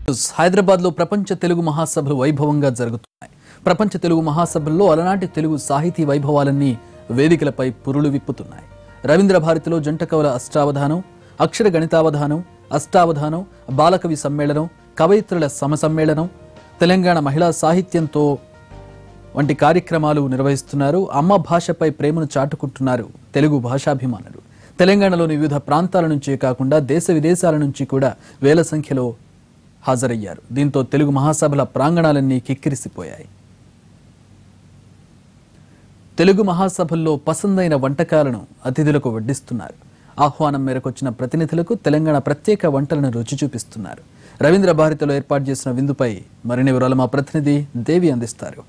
హైదరాబాద్ లో ప్రపంచ తెలుగు మహాసభలు వైభవంగా జరుగుతున్నాయి ప్రపంచ తెలుగు మహాసభల్లో అలనాటి తెలుగు సాహితీ వైభవాలన్నీ వేదికలపై పురులు విప్పుతున్నాయి రవీంద్ర భారతిలో జంట కవుల అష్టావధానం అక్షర గణితావధానం అష్టావధానం బాలకవి సమ్మేళనం కవయిత్రుల సమసమ్మేళనం తెలంగాణ మహిళా సాహిత్యంతో వంటి కార్యక్రమాలు నిర్వహిస్తున్నారు అమ్మ భాషపై ప్రేమను చాటుకుంటున్నారు తెలుగు భాషాభిమానులు తెలంగాణలోని వివిధ ప్రాంతాల నుంచే కాకుండా దేశ విదేశాల నుంచి కూడా వేల సంఖ్యలో హాజరయ్యారు దీంతో తెలుగు మహాసభల ప్రాంగణాలన్నీ కిక్కిరిసిపోయాయి తెలుగు మహాసభల్లో పసందైన వంటకాలను అతిథులకు వడ్డిస్తున్నారు ఆహ్వానం మేరకు వచ్చిన ప్రతినిధులకు తెలంగాణ ప్రత్యేక వంటలను రుచి చూపిస్తున్నారు రవీంద్ర భారతిలో ఏర్పాటు చేసిన విందుపై మరిన్ని వివరాలు మా ప్రతినిధి దేవి అందిస్తారు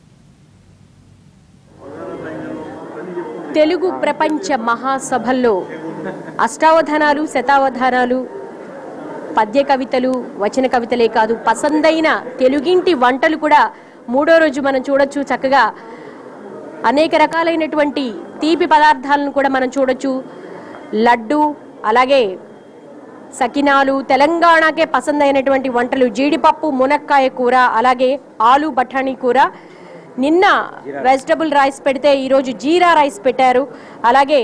తెలుగు ప్రపంచ మహాసభల్లో అష్టావధానాలు శతావధానాలు పద్య కవితలు వచన కవితలే కాదు పసందైన తెలుగింటి వంటలు కూడా మూడో రోజు మనం చూడొచ్చు చక్కగా అనేక రకాలైనటువంటి తీపి పదార్థాలను కూడా మనం చూడొచ్చు లడ్డు అలాగే సకినాలు తెలంగాణకే పసందైనటువంటి వంటలు జీడిపప్పు మునక్కాయ కూర అలాగే ఆలు బఠానీ కూర నిన్న వెజిటబుల్ రైస్ పెడితే ఈరోజు జీరా రైస్ పెట్టారు అలాగే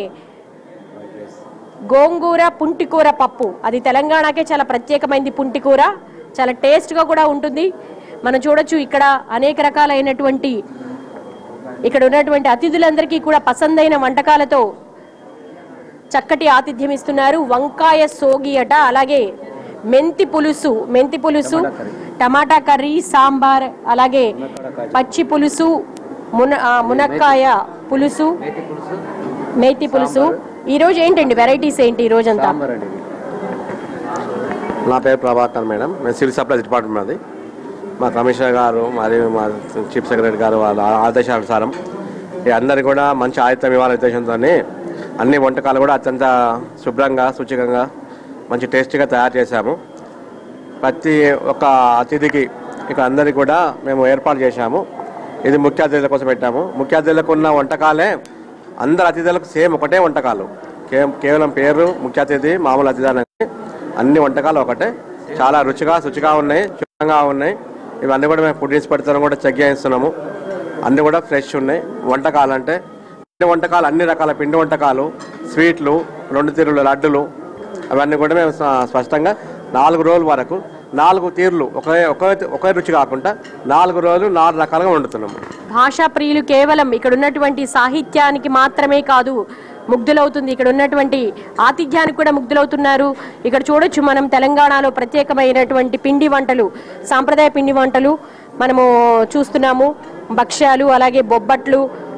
గోంగూర పుంటికూర పప్పు అది తెలంగాణకే చాలా ప్రత్యేకమైనది పుంటికూర చాలా టేస్ట్గా కూడా ఉంటుంది మనం చూడొచ్చు ఇక్కడ అనేక రకాలైనటువంటి ఇక్కడ ఉన్నటువంటి అతిథులందరికీ కూడా పసందైన వంటకాలతో చక్కటి ఆతిథ్యం ఇస్తున్నారు వంకాయ సోగి అట అలాగే మెంతి పులుసు మెంతి పులుసు టమాటా కర్రీ సాంబార్ అలాగే పచ్చి పులుసు మున ఆ, మునక్కాయ పులుసు మేతి పులుసు ఈ రోజు ఏంటండి వెరైటీస్ ఏంటి ఈ రోజంతా నా పేరు ప్రభాకర్ మేడం నేను సివిల్ సప్లైస్ డిపార్ట్మెంట్ మాది మా కమిషనర్ గారు మరియు మా చీఫ్ సెక్రటరీ గారు వాళ్ళ ఆదేశానుసారం ఈ అందరికి కూడా మంచి ఆతిథ్యం ఇవ్వాలనే ఉద్దేశంతో అన్ని వంటకాలు కూడా అత్యంత శుభ్రంగా శుచికంగా మంచి టేస్టీగా తయారు చేశాము ప్రతి ఒక్క అతిథికి ఇక అందరికి కూడా మేము ఏర్పాటు చేశాము ఇది ముఖ్య అతిథుల కోసం పెట్టాము ముఖ్య అతిథులకు ఉన్న వంటకాలే అందరు అతిథులకు సేమ్ ఒకటే వంటకాలు కే- కేవలం పేరు ముఖ్య అతిథి మామూలు అతిథి అనేది అన్ని వంటకాలు ఒకటే చాలా రుచిగా శుచిగా ఉన్నాయి శుభ్రంగా ఉన్నాయి ఇవన్నీ కూడా మేము ఫుడ్ ఇన్స్పెక్టర్ కూడా చెక్ చేయిస్తున్నాము అన్నీ కూడా ఫ్రెష్ ఉన్నాయి వంటకాలు అంటే పిండి వంటకాలు అన్ని రకాల పిండి వంటకాలు స్వీట్లు రెండు తీరుల లడ్డులు అవన్నీ కూడా మేము స్ప- స్పష్టంగా నాలుగు రోజుల వరకు నాలుగు తీర్లు ఒకే ఒకే ఒకే రుచి కాకుండా నాలుగు రోజులు నాలుగు రకాలుగా వండుతున్నాము భాషా ప్రియులు కేవలం ఇక్కడ ఉన్నటువంటి సాహిత్యానికి మాత్రమే కాదు ముగ్ధులవుతుంది ఇక్కడ ఉన్నటువంటి ఆతిథ్యానికి కూడా ముగ్ధులవుతున్నారు ఇక్కడ చూడొచ్చు మనం తెలంగాణలో ప్రత్యేకమైనటువంటి పిండి వంటలు సాంప్రదాయ పిండి వంటలు మనము చూస్తున్నాము భక్ష్యాలు అలాగే బొబ్బట్లు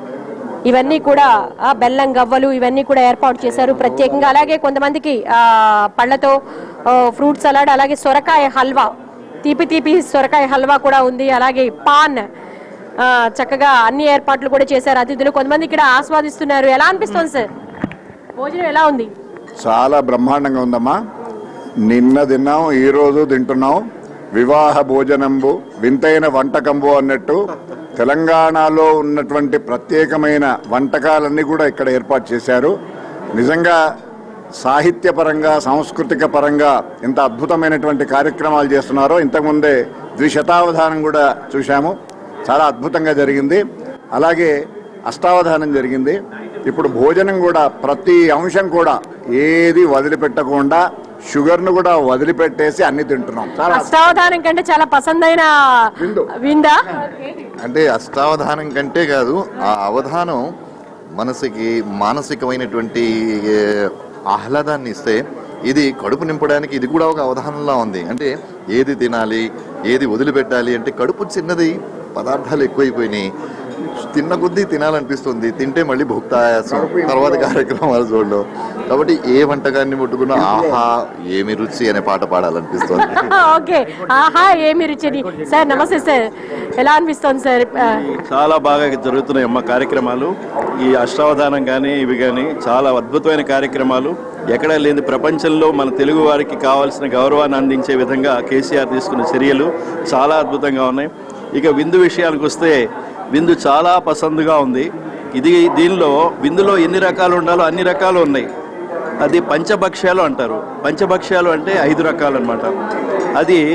ఇవన్నీ కూడా ఆ బెల్లం గవ్వలు ఇవన్నీ కూడా ఏర్పాటు చేశారు ప్రత్యేకంగా అలాగే కొంతమందికి ఆ పళ్ళతో ఫ్రూట్ సలాడ్ అలాగే సొరకాయ హల్వా తీపి తీపి సొరకాయ హల్వా కూడా ఉంది అలాగే పాన్ ఆ, చక్కగా అన్ని ఏర్పాట్లు కూడా చేశారు అతిథులు కొంతమంది ఇక్కడ ఆస్వాదిస్తున్నారు ఎలా అనిపిస్తుంది సార్ భోజనం ఎలా ఉంది చాలా బ్రహ్మాండంగా ఉందమ్మా నిన్న తిన్నాం ఈ రోజు తింటున్నాం వివాహ భోజనంబు వింతైన వంటకంబు అన్నట్టు తెలంగాణలో ఉన్నటువంటి ప్రత్యేకమైన వంటకాలన్నీ కూడా ఇక్కడ ఏర్పాటు చేశారు నిజంగా సాహిత్యపరంగా సాంస్కృతిక పరంగా ఎంత అద్భుతమైనటువంటి కార్యక్రమాలు చేస్తున్నారో ఇంతకుముందే ద్విశతావధానం కూడా చూశాము చాలా అద్భుతంగా జరిగింది అలాగే అష్టావధానం జరిగింది ఇప్పుడు భోజనం కూడా ప్రతి అంశం కూడా ఏది వదిలిపెట్టకుండా షుగర్ను కూడా వదిలిపెట్టేసి అన్ని తింటున్నాం చాలా అష్టావధానం కంటే చాలా పసందైన విందు. విందా అంటే అష్టావధానం కంటే కాదు ఆ అవధానం మనసుకి మానసికమైనటువంటి ఏ, ఆహ్లాదాన్ని ఇస్తే ఇది కడుపు నింపడానికి ఇది కూడా ఒక అవధానంలా ఉంది అంటే ఏది తినాలి ఏది వదిలిపెట్టాలి అంటే కడుపు చిన్నది పదార్థాలు ఎక్కువైపోయినాయి తిన్న కొద్దీ తినాలనిపిస్తుంది తింటే మళ్ళీ భుక్తాయాసం తర్వాత కార్యక్రమాలు చూడడం కాబట్టి ఏ వంటకాన్ని ముట్టుకున్నా ఆహా ఏమి రుచి అనే పాట పాడాలనిపిస్తుంది ఓకే ఆహా ఏమి రుచిని సార్ నమస్తే సార్ ఎలా అనిపిస్తుంది సార్ ఆ, చాలా బాగా జరుగుతున్నాయి అమ్మ కార్యక్రమాలు ఈ అష్టావధానం కానీ ఇవి కానీ చాలా అద్భుతమైన కార్యక్రమాలు ఎక్కడా లేని ప్రపంచంలో మన తెలుగు వారికి కావాల్సిన గౌరవాన్ని అందించే విధంగా కేసీఆర్ తీసుకున్న చర్యలు చాలా అద్భుతంగా ఉన్నాయి ఇక విందు విషయానికి వస్తే విందు చాలా పసందుగా ఉంది ఇది దీనిలో విందులో ఎన్ని రకాలు ఉండాలో అన్ని రకాలు ఉన్నాయి అది పంచభక్ష్యాలు అంటారు పంచభక్ష్యాలు అంటే ఐదు రకాలు అనమాట అది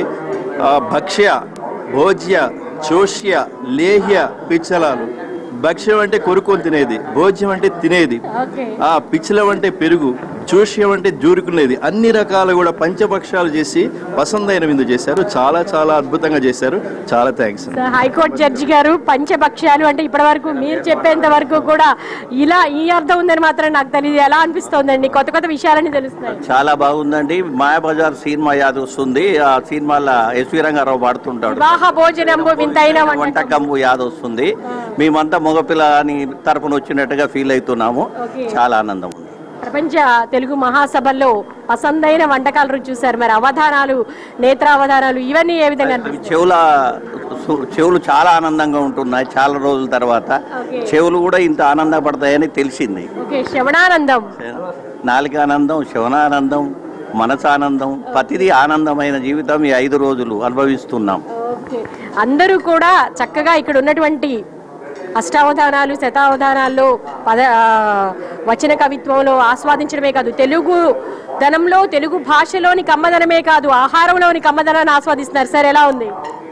ఆ, భక్ష్య భోజ్య చోష్య లేహ్య పిచ్చలాలు భక్ష్యం అంటే కొరుకొని తినేది భోజ్యం అంటే తినేది ఓకే ఆ పిచ్చలం అంటే పెరుగు చూష్యం అంటే జూరుకునేది అన్ని రకాలు కూడా పంచభక్షాలు చేసి పసందైన విందు చేశారు చాలా చాలా అద్భుతంగా చేశారు చాలా థ్యాంక్స్ సో హైకోర్టు జడ్జి గారు పంచభక్ష్యాలు అంటే ఇప్పటి వరకు మీరు చెప్పేంత వరకు కూడా ఇలా ఈ అర్థం ఉందని మాత్రం నాకు తెలియదు ఎలా అనిపిస్తోందండి కొత్త కొత్త విషయాలన్నీ తెలుస్తున్నాయి చాలా బాగుందండి మాయాబజార్ సినిమా యాద్ వస్తుంది ఆ సినిమాలో ఎస్వి రంగారావు పాడుతుంటాడు వివాహ భోజనంబు వింతైన వంటకం వంటకంబు యాద్ వస్తుంది మేమంతా మగపిల్ల అని తరపున వచ్చినట్టుగా ఫీల్ అవుతున్నాము ఓకే. చాలా ఆనందం ఉంది ప్రపంచ తెలుగు మహాసభల్లో పసందైన వంటకాలు రుచి చూశారు మరి అవధానాలు నేత్రావధానాలు ఇవన్నీ ఏ విధంగా అనిపిస్తాయి చెవుల చెవులు చాలా ఆనందంగా ఉంటున్నాయి చాలా రోజుల తర్వాత ఓకే. చెవులు కూడా ఇంత ఆనందపడతాయని తెలిసింది ఓకే శ్రవణానందం నాలుక ఆనందం శవనానందం మనసానందం ప్రతిదీ ఆనందమైన జీవితం ఈ ఐదు రోజులు అనుభవిస్తున్నాం ఓకే అందరూ కూడా చక్కగా ఇక్కడ ఉన్నటువంటి అష్టావధానాలు శతావధానాల్లో పద ఆ, వచన కవిత్వంలో ఆస్వాదించడమే కాదు తెలుగు ధనంలో తెలుగు భాషలోని కమ్మదనమే కాదు ఆహారంలోని కమ్మదనాన్ని ఆస్వాదిస్తున్నారు సార్ ఎలా ఉంది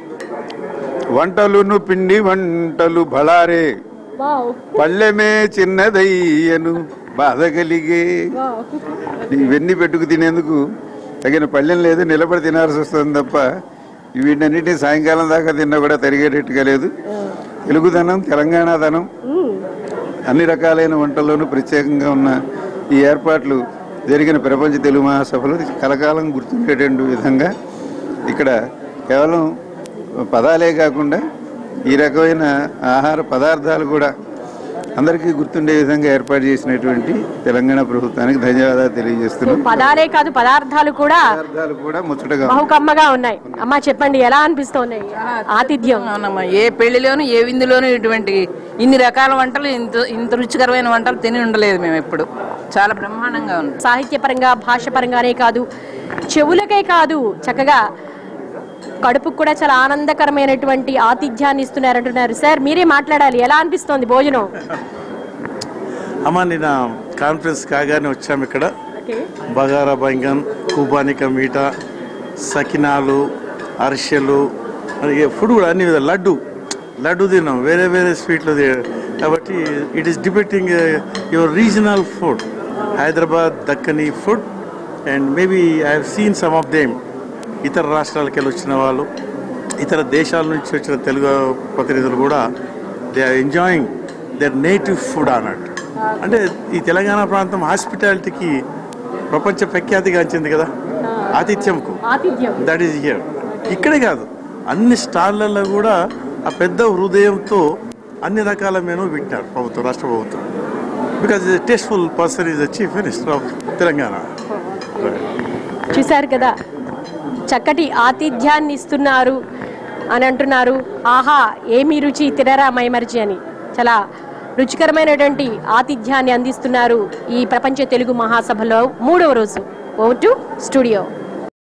వంటలును పిండి వంటలు బళారే పళ్ళెమే చిన్నదయ్యను బాధ కలిగే ఇవన్నీ పెట్టుకు తినేందుకు తగిన పళ్ళెం లేదు నిలబడి తినాల్సి వస్తుంది తప్ప వీటన్నిటిని సాయంకాలం దాకా తిన్నా కూడా తరిగేటట్టుగా లేదు తెలుగుదనం తెలంగాణ ధనం అన్ని రకాలైన వంటల్లోనూ ప్రత్యేకంగా ఉన్న ఈ ఏర్పాట్లు జరిగిన ప్రపంచ తెలుగు మహాసభలు కలకాలం గుర్తుండేటువంటి విధంగా ఇక్కడ కేవలం పదాలే కాకుండా ఈ రకమైన ఆహార పదార్థాలు కూడా అందరికీ గుర్తుండే విధంగా ఏర్పాటు చేసినటువంటి తెలంగాణ ప్రభుత్వానికి ధన్యవాదాలు తెలియజేస్తున్నాం పదాలే కాదు పదార్థాలు కూడా పదార్థాలు కూడా ముచ్చటగా బహుకమ్మగా ఉన్నాయి అమ్మా చెప్పండి ఎలా అనిపిస్తున్నాయి ఆతిథ్యం అవునమ్మా ఏ పెళ్లిలోనూ ఏ విందులోనూ ఇటువంటి ఇన్ని రకాల వంటలు ఇంత ఇంత రుచికరమైన వంటలు తిని ఉండలేదు మేము ఎప్పుడు చాలా బ్రహ్మాండంగా ఉంది సాహిత్యపరంగా భాషపరంగానే కాదు చెవులకే కాదు చక్కగా కడుపుకు కూడా చాలా ఆనందకరమైనటువంటి ఆతిథ్యాన్ని ఇస్తున్నారంటున్నారు సార్ మీరే మాట్లాడాలి ఎలా అనిపిస్తోంది భోజనం అమ్మ నిన్న కాన్ఫరెన్స్ కాగానే వచ్చాము ఇక్కడ బగారా బంగన్ కుబానిక మీట సకినాలు అరిసెలు అలాగే ఫుడ్ కూడా అన్ని విధాలు లడ్డు లడ్డు తిన్నాం వేరే వేరే స్వీట్లు తి- కాబట్టి it is depicting your regional food Hyderabad Deccani food and maybe I have seen some of them ఇతర రాష్ట్రాలకు వెళ్ళి వచ్చిన వాళ్ళు ఇతర దేశాల నుంచి వచ్చిన తెలుగు ప్రతినిధులు కూడా they are enjoying their native food అన్నట్టు అంటే ఈ తెలంగాణ ప్రాంతం హాస్పిటాలిటీకి ప్రపంచ ప్రఖ్యాతిగాంచింది కదా ఆతిథ్యంకు ఆతిథ్యం దట్ ఈస్ హియర్ ఇక్కడే కాదు అన్ని స్టార్లలో కూడా ఆ పెద్ద హృదయంతో అన్ని రకాల మెనూ పెట్టినారు ప్రభుత్వం రాష్ట్ర ప్రభుత్వం because tasteful person is the chief minister of Telangana చూశారు కదా చక్కటి ఆతిథ్యాన్ని ఇస్తున్నారు అని అంటున్నారు ఆహా ఏమి రుచి తినరా మైమర్చి అని చాలా రుచికరమైనటువంటి ఆతిథ్యాన్ని అందిస్తున్నారు ఈ ప్రపంచ తెలుగు మహాసభలో మూడవ రోజు ఓ టు స్టూడియో